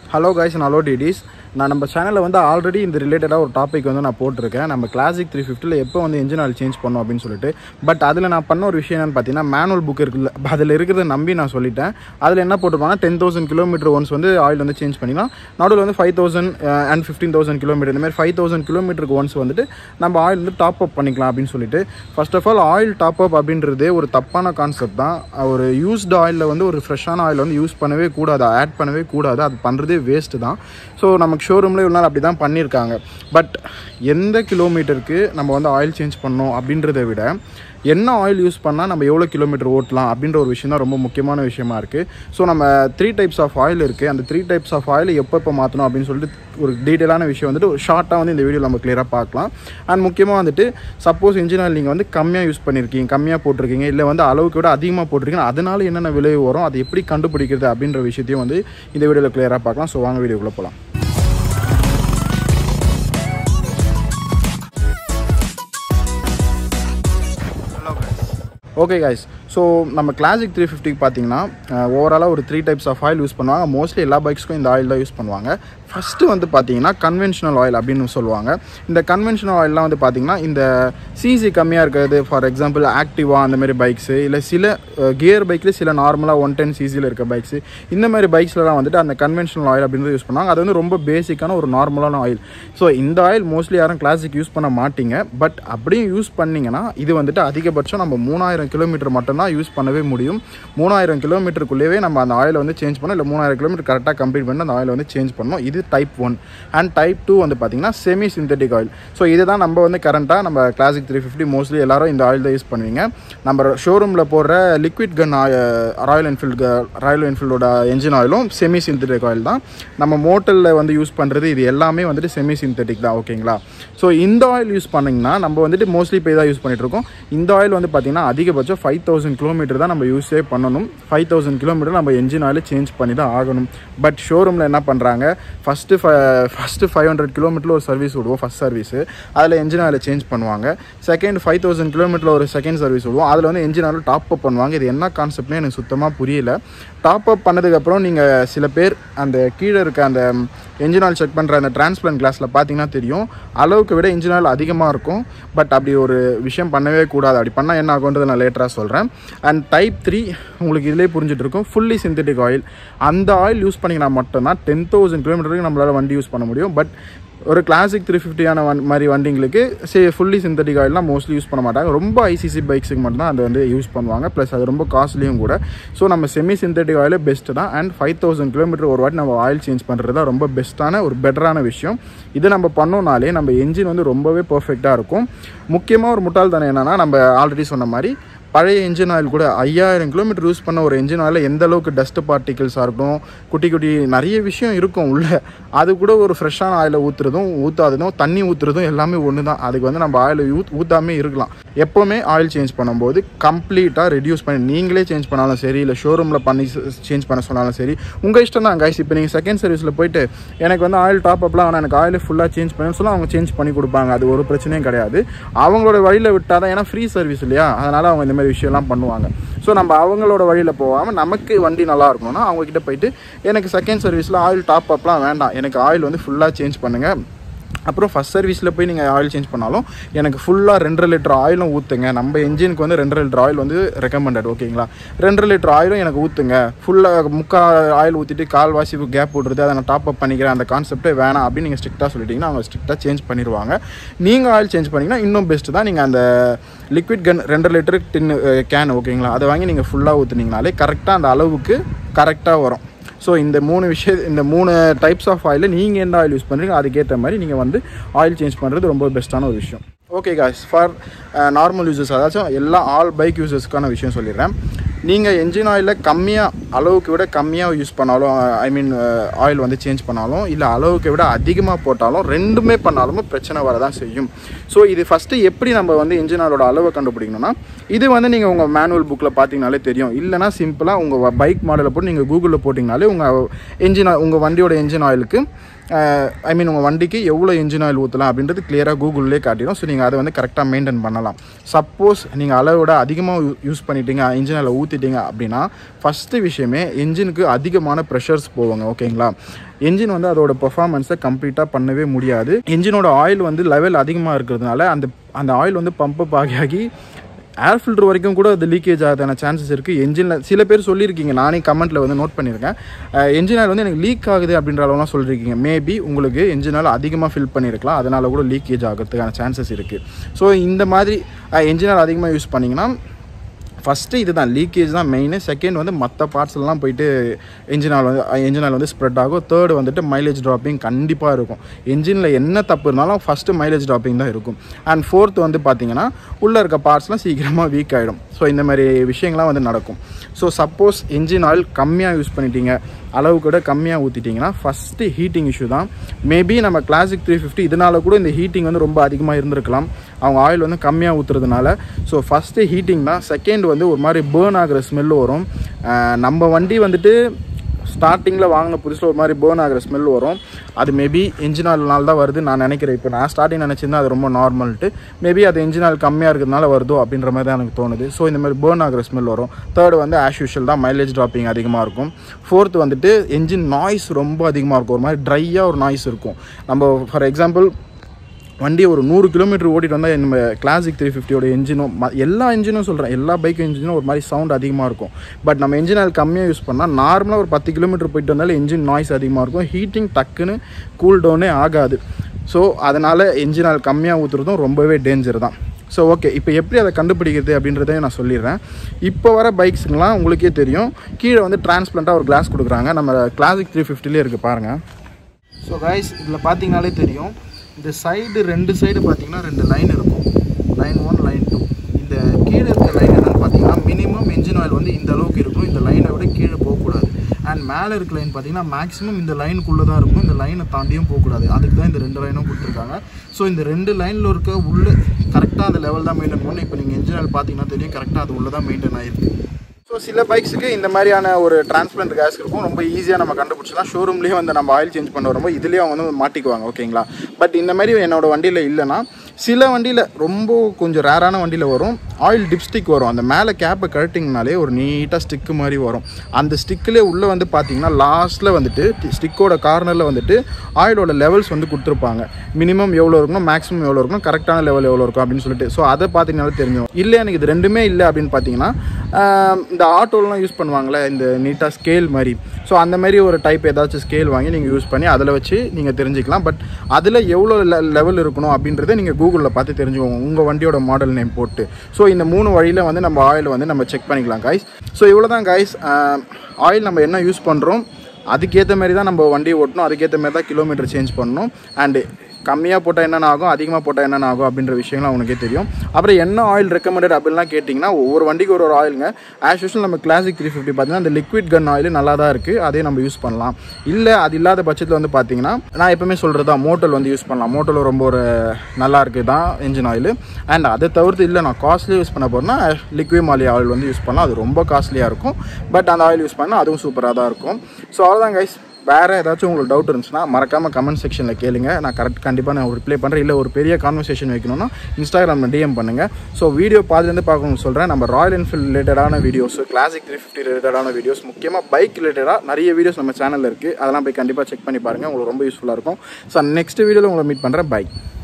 hello guys நான் hello டிடிஸ் நான் நம்ம சேனலில் வந்து ஆல்ரெடி இந்த ரிலேட்டடாக ஒரு டாபிக் வந்து நான் போட்டிருக்கேன் நம்ம கிளாசிக் த்ரீ ஃபிஃப்டியில் எப்போ வந்து என்ஜின் ஆயில் சேஞ்ச் பண்ணோம் அப்படின்னு சொல்லிட்டு பட் அதில் நான் பண்ண ஒரு விஷயம் என்னன்னு பார்த்தீங்கன்னா மேனுவல் புக் இருக்குல்ல அதில் இருக்கிறத நம்பி நான் சொல்லிட்டேன் அதில் என்ன போட்டிருப்பாங்கன்னா டென் தௌசண்ட் கிலோமீட்டர் ஒன்ஸ் வந்து ஆயில் வந்து சேஞ்ச் பண்ணினா நடுவில் வந்து five thousand and fifteen thousand kilometre இந்த மாதிரி ஃபைவ் தௌசண்ட் கிலோமீட்டருக்கு ஒன்ஸ் வந்துட்டு நம்ம ஆயில் வந்து டாப் அப் பண்ணிக்கலாம் அப்படின்னு சொல்லிட்டு first of all oil top up அப்படின்றதே ஒரு தப்பான கான்செப்ட் தான் ஒரு யூஸ்டு ஆயிலில் வந்து ஒரு ஃப்ரெஷ்ஷான ஆயில் வந்து யூஸ் பண்ணவே கூடாது ஆட் பண்ணவே கூடாது அது பண்ணுறதே வேஸ்ட்டு தான் ஸோ நமக்கு ஷோரூமில் இவ்வளோ நாள் அப்படி தான் பண்ணியிருக்காங்க பட் எந்த கிலோமீட்டருக்கு நம்ம வந்து ஆயில் சேஞ்ச் பண்ணோம் அப்படின்றத விட என்ன ஆயில் யூஸ் பண்ணால் நம்ம எவ்வளோ கிலோமீட்டர் ஓட்டலாம் அப்படின்ற ஒரு விஷயம் தான் ரொம்ப முக்கியமான விஷயமா இருக்குது ஸோ நம்ம த்ரீ டைப்ஸ் ஆஃப் ஆயில் இருக்குது அந்த த்ரீ டைப்ஸ் ஆஃப் ஆயில் எப்போ எப்போ மாற்றணும் அப்படின்னு சொல்லிட்டு ஒரு டீட்டெயிலான விஷயம் வந்துட்டு ஒரு ஷார்ட்டாக வந்து இந்த வீடியோ நம்ம கிளியராக பார்க்கலாம் அண்ட் முக்கியமாக வந்துட்டு சப்போஸ் இன்ஜின் ஆயில் நீங்கள் வந்து கம்மியாக யூஸ் பண்ணியிருக்கீங்க கம்மியாக போட்டிருக்கீங்க இல்லை வந்து அளவுக்கு விட அதிகமாக போட்டிருக்கீங்க அதனால என்னென்ன விளைவு வரும் அதை எப்படி கண்டுபிடிக்கிறது அப்படின்ற விஷயத்தையும் வந்து இந்த வீடியோவில் கிளியராக பார்க்கலாம் ஸோ வாங்க வீடியோக்குள்ளே போகலாம் ஓகே கைஸ் ஸோ நம்ம கிளாசிக் த்ரீ ஃபிஃப்டிக்கு பார்த்தீங்கன்னா ஓவராலாக ஒரு three types of oil use பண்ணுவாங்க மோஸ்ட்லி எல்லா பைக்ஸ்க்கும் இந்த ஆயில் தான் யூஸ் பண்ணுவாங்க ஃபஸ்ட்டு வந்து பார்த்தீங்கன்னா கன்வென்ஷனல் ஆயில் அப்படின்னு சொல்லுவாங்க இந்த கன்வென்ஷனல் ஆயில்லாம் வந்து பார்த்தீங்கன்னா இந்த சிசி கம்மியாக இருக்கிறது ஃபார் எக்ஸாம்பிள் ஆக்டிவா அந்த மாதிரி பைக்ஸு இல்லை சில கியர் பைக்கில் சில நார்மலாக ஒன் டென் சிசியில் இருக்க பைக்ஸு இந்த மாதிரி பைக்ஸ்லாம் வந்துட்டு அந்த கன்வென்ஷனல் ஆயில் அப்படின்றது யூஸ் பண்ணுவாங்க அது வந்து ரொம்ப பேசிக்கான ஒரு நார்மலான ஆயில் ஸோ இந்த ஆயில் மோஸ்ட்லி யாரும் கிளாசிக் யூஸ் பண்ண மாட்டீங்க பட் அப்படியும் யூஸ் பண்ணிங்கன்னா இது வந்துட்டு அதிகபட்சம் நம்ம மூணாயிரம் கிலோமீட்டர் மட்டும்தான் யூஸ் பண்ணவே முடியும் மூணாயிரம் கிலோமீட்டருக்குள்ளேயே நம்ம அந்த ஆயிலை வந்து சேஞ்ச் பண்ணோம் இல்லை மூணாயிரம் கிலோமீட்டர் கரெக்டாக கம்ப்ளீட் பண்ணி அந்த ஆயிலை வந்து சேஞ்ச் பண்ணணும் இது type one and type two வந்து பார்த்தீங்கன்னா செமி சிந்தட்டிக் ஆயில் ஸோ இதுதான் நம்ம வந்து கரண்ட்டாக நம்ம கிளாசிக் த்ரீ ஃபிஃப்டி மோஸ்ட்லி எல்லாரும் இந்த ஆயில் தான் யூஸ் பண்ணுவீங்க நம்ம ஷோரூமில் போடுற லிக்விட் கன் ராயல் என்ஃபீல்டு ராயல் என்ஃபீல்டோட என்ஜின் ஆயிலும் செமி சிந்தட்டிக் ஆயில் தான் நம்ம மோட்டலில் வந்து யூஸ் பண்ணுறது இது எல்லாமே வந்துட்டு செமி சிந்தட்டிக் தான் ஓகேங்களா ஸோ இந்த ஆயில் யூஸ் பண்ணிங்கன்னா நம்ம வந்துட்டு மோஸ்ட்லி இப்போ இதாக யூஸ் பண்ணிட்டு இருக்கோம் இந்த ஆயில் வந்து பார்த்தீங்கன்னா அதிகபட்சம் ஃபைவ் தௌசண்ட் கிலோமீட்டர் தான் நம்ம யூஸே பண்ணணும் ஃபைவ் தௌசண்ட் கிலோமீட்டர் நம்ம என்ஜின் ஆயில் சேஞ்ச் பண்ணி தான் ஆகணும் பட் ஷோரூமில் என்ன பண்ணுறாங்க ஃபஸ்ட்டு ஃப ஃபஸ்ட்டு ஃபைவ் ஹண்ட்ரட் கிலோமீட்டரில் ஒரு சர்வீஸ் விடுவோம் ஃபஸ்ட் சர்வீஸு அதில் என்ஜின் ஆயில் சேஞ்ச் பண்ணுவாங்க செகண்ட் ஃபைவ் தௌசண்ட் கிலோமீட்டரில் ஒரு செகண்ட் சர்வீஸ் விடுவோம் அதில் வந்து என்ஜின் ஆயில் டாப் அப் பண்ணுவாங்க இது என்ன கான்செப்ட்னு எனக்கு சுத்தமாக புரியல டாப் அப் பண்ணதுக்கப்புறம் நீங்கள் சில பேர் அந்த கீழே இருக்க அந்த என்ஜின் ஆயில் செக் பண்ணுற அந்த டிரான்ஸ்பிளண்ட் கிளாஸில் பார்த்தீங்கன்னா தெரியும் அளவுக்கு விட இன்ஜின் ஆயில் அதிகமாக இருக்கும் பட் அப்படி ஒரு விஷயம் பண்ணவே கூடாது அப்படி பண்ணால் என்ன ஆகுன்றது நான் லேட்டராக சொல்கிறேன் அண்ட் டைப் த்ரீ உங்களுக்கு இதிலே புரிஞ்சுட்டு இருக்கும் ஃபுல்லி சிந்தட்டிக் ஆயில் அந்த ஆயில் யூஸ் பண்ணிங்கன்னா மட்டும்தான் டென் தௌசண்ட் கிலோமீட்டருக்கு நம்மளால் வண்டி யூஸ் பண்ண முடியும் பட் ஒரு கிளாசிக் த்ரீ ஃபிஃப்டியான வன் மாதிரி வண்டிங்களுக்கு சே ஃபுல்லி சிந்தட்டிக் ஆயில்லாம் மோஸ்ட்லி யூஸ் பண்ண மாட்டாங்க ரொம்ப ஐசிசி பைக்ஸுக்கு மட்டும் தான் அதை வந்து யூஸ் பண்ணுவாங்க ப்ளஸ் அது ரொம்ப காஸ்ட்லியும் கூட ஸோ நம்ம செமி சிந்தட்டிக் ஆயிலே பெஸ்ட்டு தான் அண்ட் ஃபைவ் தௌசண்ட் கிலோமீட்டர் ஒரு வாட்டி நம்ம ஆயில் சேஞ்ச் பண்ணுறது தான் ரொம்ப பெஸ்ட்டான ஒரு பெட்டரான விஷயம் இது நம்ம பண்ணோம்னாலே நம்ம என்ஜின் வந்து ரொம்பவே பர்ஃபெக்டாக இருக்கும் முக்கியமாக ஒரு முட்டாள்தனம் என்னென்னா நம்ம ஆல்ரெடி சொன்ன மாதிரி பழைய இன்ஜின் ஆயில் கூட ஐயாயிரம் கிலோமீட்டர் யூஸ் பண்ண ஒரு இன்ஜின் ஆயில் எந்த அளவுக்கு டஸ்ட் பார்ட்டிகிள்ஸாக இருக்கட்டும் குட்டி குட்டி நிறைய விஷயம் இருக்கும் உள்ள அது கூட ஒரு ஃப்ரெஷ்ஷான ஆயிலை ஊற்றுறதும் ஊற்றாததும் தண்ணி ஊற்றுறதும் எல்லாமே ஒன்று தான் அதுக்கு வந்து நம்ம ஆயில் ஊத் ஊற்றாமே இருக்கலாம் எப்போவுமே ஆயில் சேஞ்ச் பண்ணும்போது கம்ப்ளீட்டாக ரெடியூஸ் பண்ணி நீங்களே சேஞ்ச் பண்ணாலும் சரி இல்லை ஷோரூமில் பண்ணி சேஞ்ச் பண்ண சொன்னாலும் சரி உங்கள் இஷ்டம் தான் கைஸ் இப்போ நீங்கள் செகண்ட் சர்வீஸில் போயிட்டு எனக்கு வந்து ஆயில் டாப் அப்லாம் ஆனால் எனக்கு ஆயில் ஃபுல்லாக சேஞ்ச் பண்ணு சொல்லி அவங்க சேஞ்ச் பண்ணி கொடுப்பாங்க அது ஒரு பிரச்சனையும் கிடையாது அவங்களோட வழியில் விட்டால் தான் ஏன்னா ஃப்ரீ சர்வீஸ் இல்லையா அதனால் அவங்க இந்த மாதிரி விஷயம்லாம் பண்ணுவாங்க ஸோ நம்ம அவங்களோட வழியில் போகாமல் நமக்கு வண்டி நல்லா இருக்கணும்னா அவங்கக்கிட்ட போயிட்டு எனக்கு செகண்ட் சர்வீஸில் ஆயில் டாப் அப்லாம் வேண்டாம் எனக்கு ஆயில் வந்து ஃபுல்லாக சேஞ்ச் பண்ணுங்கள் அப்புறம் ஃபஸ்ட் சர்வீஸில் போய் நீங்கள் ஆயில் சேஞ்ச் பண்ணாலும் எனக்கு ஃபுல்லாக ரெண்டரை லிட்டர் ஆயிலும் ஊற்றுங்க நம்ம என்ஜினுக்கு வந்து ரெண்டரை லிட்டர் ஆயில் வந்து ரெக்கமெண்டட் ஓகேங்களா ரெண்டரை லிட்டர் ஆயிலும் எனக்கு ஊற்றுங்க ஃபுல்லாக முக்கால் ஆயில் ஊற்றிட்டு கால்வாசி கேப் விட்றது அதை நான் டாப் அப் பண்ணிக்கிறேன் அந்த கான்செப்டே வேணாம் அப்படின்னு நீங்கள் ஸ்ட்ரிக்டாக சொல்லிட்டீங்கன்னா அவங்க ஸ்ட்ரிக்டாக சேஞ்ச் பண்ணிடுவாங்க நீங்கள் ஆயில் சேஞ்ச் பண்ணிங்கன்னா இன்னும் பெஸ்ட்டு தான் நீங்கள் அந்த லிக்விட் கன் ரெண்டரை லிட்டர் டின் கேன் ஓகேங்களா அதை வாங்கி நீங்கள் ஃபுல்லாக ஊற்றுனீங்கனாலே கரெக்டாக அந்த அளவுக்கு கரெக்டாக வரும் ஸோ இந்த மூணு விஷய இந்த மூணு டைப்ஸ் ஆஃப் ஆயிலில் நீங்கள் எந்த ஆயில் யூஸ் பண்ணுறீங்க அதுக்கேற்ற மாதிரி நீங்கள் வந்து ஆயில் சேஞ்ச் பண்ணுறது ரொம்ப பெஸ்ட்டான ஒரு விஷயம் okay guys for normal users அதாச்சும் எல்லா ஆல் பைக் யூசர்ஸ்க்கான விஷயம் சொல்லிடுறேன் நீங்கள் என்ஜின் ஆயிலில் கம்மியாக அளவுக்கு விட கம்மியாக யூஸ் பண்ணாலும் ஐ மீன் ஆயில் வந்து சேஞ்ச் பண்ணாலும் இல்லை அளவுக்கு விட அதிகமாக போட்டாலும் ரெண்டுமே பண்ணாலும் பிரச்சனை வரதான் செய்யும் ஸோ இது ஃபஸ்ட்டு எப்படி நம்ம வந்து என்ஜின் ஆயிலோட அளவை கண்டுபிடிக்கணும்னா இது வந்து நீங்கள் உங்கள் மேனுவல் புக்கில் பார்த்தீங்கனாலே தெரியும் இல்லைனா சிம்பிளாக உங்கள் பைக் மாடலை போட்டு நீங்கள் கூகுளில் போட்டிங்கனாலே உங்கள் என்ஜின் உங்கள் வண்டியோட என்ஜின் ஆயிலுக்கு ஐ மீன் உங்கள் வண்டிக்கு எவ்வளோ இன்ஜின் ஆயில் ஊற்றலாம் அப்படின்றது கிளியராக கூகுள்லேயே காட்டிடும் ஸோ நீங்கள் அதை வந்து கரெக்டாக மெயின்டைன் பண்ணலாம் சப்போஸ் நீங்கள் அளவோட அதிகமாக யூஸ் பண்ணிட்டீங்க இன்ஜின் ஆயில் ஊற்றி ஊற்றிட்டீங்க அப்படின்னா ஃபஸ்ட்டு விஷயமே என்ஜினுக்கு அதிகமான ப்ரெஷர்ஸ் போவாங்க ஓகேங்களா என்ஜின் வந்து அதோட பெர்ஃபார்மன்ஸை கம்ப்ளீட்டாக பண்ணவே முடியாது என்ஜினோட ஆயில் வந்து லெவல் அதிகமாக இருக்கிறதுனால அந்த அந்த ஆயில் வந்து பம்ப் ஆகி ஆகி ஏர் ஃபில்டர் வரைக்கும் கூட அது லீக்கேஜ் ஆகிறதான சான்சஸ் இருக்குது என்ஜினில் சில பேர் சொல்லியிருக்கீங்க நானே கமெண்ட்டில் வந்து நோட் பண்ணியிருக்கேன் என்ஜின் ஆயில் வந்து எனக்கு லீக் ஆகுது அப்படின்ற அளவுலாம் சொல்லியிருக்கீங்க மேபி உங்களுக்கு என்ஜின் ஆயில் அதிகமாக ஃபில் பண்ணியிருக்கலாம் அதனால் கூட லீக்கேஜ் ஆகிறதுக்கான சான்சஸ் இருக்குது ஸோ இந்த மாதிரி என்ஜின் ஆயில் அதிகமாக யூஸ் பண்ணிங்கன்னா ஃபஸ்ட்டு இது தான் லீக்கேஜ் தான் மெயின் செகண்ட் வந்து மற்ற பார்ட்ஸ்லாம் போயிட்டு என்ஜின் ஆயில் வந்து என்ஜின் ஆயில் வந்து ஸ்ப்ரெட் ஆகும் தேர்ட் வந்துட்டு மைலேஜ் ட்ராப்பிங் கண்டிப்பாக இருக்கும் என்ஜினில் என்ன தப்பு இருந்தாலும் ஃபஸ்ட்டு மைலேஜ் ட்ராப்பிங் தான் இருக்கும் அண்ட் ஃபோர்த் வந்து பார்த்தீங்கன்னா உள்ளே இருக்க பார்ட்ஸ்லாம் சீக்கிரமாக வீக் ஆகிடும் ஸோ இந்த மாதிரி விஷயங்கள்லாம் வந்து நடக்கும் ஸோ சப்போஸ் என்ஜின் ஆயில் கம்மியாக யூஸ் பண்ணிட்டீங்க அளவு கூட கம்மியாக ஊற்றிட்டிங்கன்னா ஃபஸ்ட்டு ஹீட்டிங் இஷ்யூ தான் மேபி நம்ம கிளாசிக் த்ரீ ஃபிஃப்டி இதனால கூட இந்த ஹீட்டிங் வந்து ரொம்ப அதிகமாக இருந்திருக்கலாம் அவங்க ஆயில் வந்து கம்மியாக ஊற்றுறதுனால ஸோ ஃபஸ்ட்டு ஹீட்டிங் தான் செகண்ட் வந்து ஒரு மாதிரி பேர்ன் ஆகிற ஸ்மெல் வரும் அஹ் நம்ம வண்டி வந்துட்டு ஸ்டார்டிங்கில் வாங்கின புதுசில் ஒரு மாதிரி பேர்ன் ஆகிற ஸ்மெல் வரும் அது மேபி என்ஜின் ஆயில்னால தான் வருது நான் நினைக்கிறேன் இப்போ நான் ஸ்டார்டிங் நினச்சிருந்தா அது ரொம்ப நார்மல்ட்டு மேபி அது என்ஜின் ஆயில் கம்மியாக இருக்கிறதுனால வருதோ அப்படின்ற மாதிரி தான் எனக்கு தோணுது ஸோ இந்த மாதிரி பேர்ன் ஆகிற ஸ்மெல் வரும் தேர்ட் வந்து ஆஸ் யூஷுவல் தான் மைலேஜ் ட்ராப்பிங் அதிகமாக இருக்கும் ஃபோர்த் வந்துட்டு என்ஜின் நாய்ஸ் ரொம்ப அதிகமாக இருக்கும் ஒரு மாதிரி ட்ரையாக ஒரு நாய்ஸ் இருக்கும் நம்ம ஃபார் எக்ஸாம்பிள் வண்டியை ஒரு நூறு கிலோமீட்டர் ஓட்டிட்டு வந்தால் நம்ம கிளாசிக் த்ரீ ஃபிஃப்டியோட என்ஜினும் ம- எல்லா இன்ஜினும் சொல்கிறேன் எல்லா பைக் இன்ஜினும் ஒரு மாதிரி சவுண்ட் அதிகமாக இருக்கும் பட் நம்ம என்ஜின் அது கம்மியாக யூஸ் பண்ணால் நார்மலாக ஒரு பத்து கிலோமீட்டர் போயிட்டு வந்தாலும் என்ஜின் நாய்ஸ் அதிகமாக இருக்கும் ஹீட்டிங் டக்குன்னு கூல் டவுனே ஆகாது ஸோ அதனால் என்ஜின் ஆயில் கம்மியாக ஊற்றுறதும் ரொம்பவே டேஞ்சர் தான் ஸோ ஓகே இப்போ எப்படி அதை கண்டுபிடிக்கிறது அப்படின்றதையும் நான் சொல்லிடுறேன் இப்போ வர பைக்ஸுங்கெலாம் உங்களுக்கே தெரியும் கீழே வந்து டிரான்ஸ்பிளண்ட்டாக ஒரு கிளாஸ் கொடுக்குறாங்க நம்ம கிளாசிக் த்ரீ ஃபிஃப்டிலே இருக்குது பாருங்கள் ஸோ கைஸ் இதில் பார்த்தீங்கனாலே தெரியும் இந்த சைடு ரெண்டு சைடு பார்த்தீங்கன்னா ரெண்டு லைன் இருக்கும் லைன் ஒன் லைன் டூ இந்த கீழே இருக்க லைன் என்னன்னு பார்த்தீங்கன்னா மினிமம் என்ஜின் ஆயில் வந்து இந்த அளவுக்கு இருக்கும் இந்த லைனை விட கீழே போகக்கூடாது அண்ட் மேலே இருக்க லைன் பார்த்தீங்கன்னா மேக்ஸிமம் இந்த லைனுக்குள்ளே தான் இருக்கும் இந்த லைனை தாண்டியும் போகக்கூடாது அதுக்கு தான் இந்த ரெண்டு லைனும் கொடுத்துருக்காங்க ஸோ இந்த ரெண்டு லைனில் இருக்க உள்ள கரெக்டாக அந்த லெவல் தான் மெயின்டைன் பண்ணணும் இப்போ நீங்கள் என்ஜின் ஆயில் பார்த்தீங்கன்னா தெரியும் கரெக்டாக அது உள்ளே தான் மெயின்டைன் ஆகிருக்கு ஸோ சில பைக்ஸுக்கு இந்த மாதிரியான ஒரு டிரான்ஸ்பிளண்ட் கேஸ் இருக்கும் ரொம்ப ஈஸியாக நம்ம கண்டுபிடிச்சலாம் ஷோரூம்லேயே வந்து நம்ம ஆயில் சேஞ்ச் பண்ண வரும்போது இதுலேயே அவங்க வந்து மாட்டிக்குவாங்க ஓகேங்களா பட் இந்த மாதிரி என்னோட வண்டியில் இல்லைன்னா சில வண்டியில் ரொம்ப கொஞ்சம் ரேரான வண்டியில் வரும் ஆயில் டிப்ஸ்டிக் வரும் அந்த மேலே கேப்பை கழட்டிங்கனாலே ஒரு நீட்டாக ஸ்டிக்கு மாதிரி வரும் அந்த ஸ்டிக்கிலே உள்ளே வந்து பார்த்தீங்கன்னா லாஸ்ட்டில் வந்துட்டு ஸ்டிக்கோட கார்னரில் வந்துட்டு ஆயிலோட லெவல்ஸ் வந்து கொடுத்துருப்பாங்க மினிமம் எவ்வளோ இருக்கணும் மேக்ஸிமம் எவ்வளோ இருக்கணும் கரெக்டான லெவல் எவ்வளோ இருக்கும் அப்படின்னு சொல்லிட்டு ஸோ அதை பார்த்தீங்கனாலே தெரிஞ்சிடும் இல்லை எனக்கு இது ரெண்டுமே இல்லை அப்படின்னு பார்த்தீங்கன்னா ஆஹ் இந்த ஆட்டோலாம் யூஸ் பண்ணுவாங்களே இந்த நீட்டாக ஸ்கேல் மாதிரி ஸோ அந்த மாதிரி ஒரு டைப் ஏதாச்சும் ஸ்கேல் வாங்கி நீங்கள் யூஸ் பண்ணி அதில் வச்சு நீங்கள் தெரிஞ்சுக்கலாம் பட் அதில் எவ்வளோ லெவல் இருக்கணும் அப்படின்றத நீங்கள் கூகுளில் பார்த்து தெரிஞ்சுக்கோங்க உங்கள் வண்டியோட மாடல் நேம் போட்டு ஸோ இந்த மூணு வழியில் வந்து நம்ம ஆயில் வந்து நம்ம செக் பண்ணிக்கலாம் காய்ஸ் ஸோ இவ்வளோ தான் காய்ஸ் ஆயில் நம்ம என்ன யூஸ் பண்ணுறோம் அதுக்கேற்ற மாதிரி தான் நம்ம வண்டி ஓட்டணும் அதுக்கேற்ற மாதிரி தான் கிலோமீட்டர் சேஞ்ச் பண்ணணும் அண்டு கம்மியாக போட்டால் என்னென்ன ஆகும் அதிகமாக போட்டால் என்னென்ன ஆகும் அப்படின்ற விஷயங்கள்லாம் உனக்கே தெரியும் அப்புறம் என்ன ஆயில் ரெக்கமெண்டட் அப்படின்லாம் கேட்டிங்கன்னா ஒவ்வொரு வண்டிக்கு ஒரு ஒரு ஆயிலுங்க ஆஸ் யூஷுவல் நம்ம கிளாசிக் த்ரீ ஃபிஃப்டி பார்த்தீங்கன்னா அந்த லிக்விட் கன் ஆயில் நல்லா தான் இருக்குது அதே நம்ம யூஸ் பண்ணலாம் இல்லை அது இல்லாத பட்சத்தில் வந்து பார்த்தீங்கன்னா நான் எப்பவுமே சொல்கிறது தான் மோட்டல் வந்து யூஸ் பண்ணலாம் மோட்டல் ரொம்ப ஒரு நல்லா இருக்குது தான் இன்ஜின் ஆயில் அண்ட் அதை தவிர்த்து இல்லை நான் காஸ்ட்லி யூஸ் பண்ண போகிறேன்னா லிக்விட் மாலி ஆயில் வந்து யூஸ் பண்ணலாம் அது ரொம்ப காஸ்ட்லியாக இருக்கும் பட் அந்த ஆயில் யூஸ் பண்ணால் அதுவும் சூப்பராக தான் இருக்கும் ஸோ அவ்வளோதான் கைஸ் வேறு ஏதாச்சும் உங்களுக்கு டவுட் இருந்துச்சுன்னா மறக்காமல் கமெண்ட் செக்ஷனில் கேளுங்க நான் கரெக்ட் கண்டிப்பாக நான் ரிப்ளை பண்ணுறேன் இல்லை ஒரு பெரிய கான்வர்சேஷன் வைக்கணும்னா இன்ஸ்டாகிராமில் டிஎம் பண்ணுங்கள் ஸோ வீடியோ பார்த்துலேருந்து பார்க்கணும்னு சொல்கிறேன் நம்ம ராயல் என்ஃபீல்ட் ரிலேட்டடான வீடியோஸ் கிளாசிக் த்ரீ ஃபிஃப்டி ரிலேட்டடான வீடியோஸ் முக்கியமாக பைக் ரிலேட்டடாக நிறைய வீடியோஸ் நம்ம சேனலில் இருக்குது அதெல்லாம் போய் கண்டிப்பாக செக் பண்ணி பாருங்கள் உங்களுக்கு ரொம்ப யூஸ்ஃபுல்லாக இருக்கும் ஸோ நெக்ஸ்ட் வீடியோவில் உங்களை மீட் பண்ணுறேன் பைக்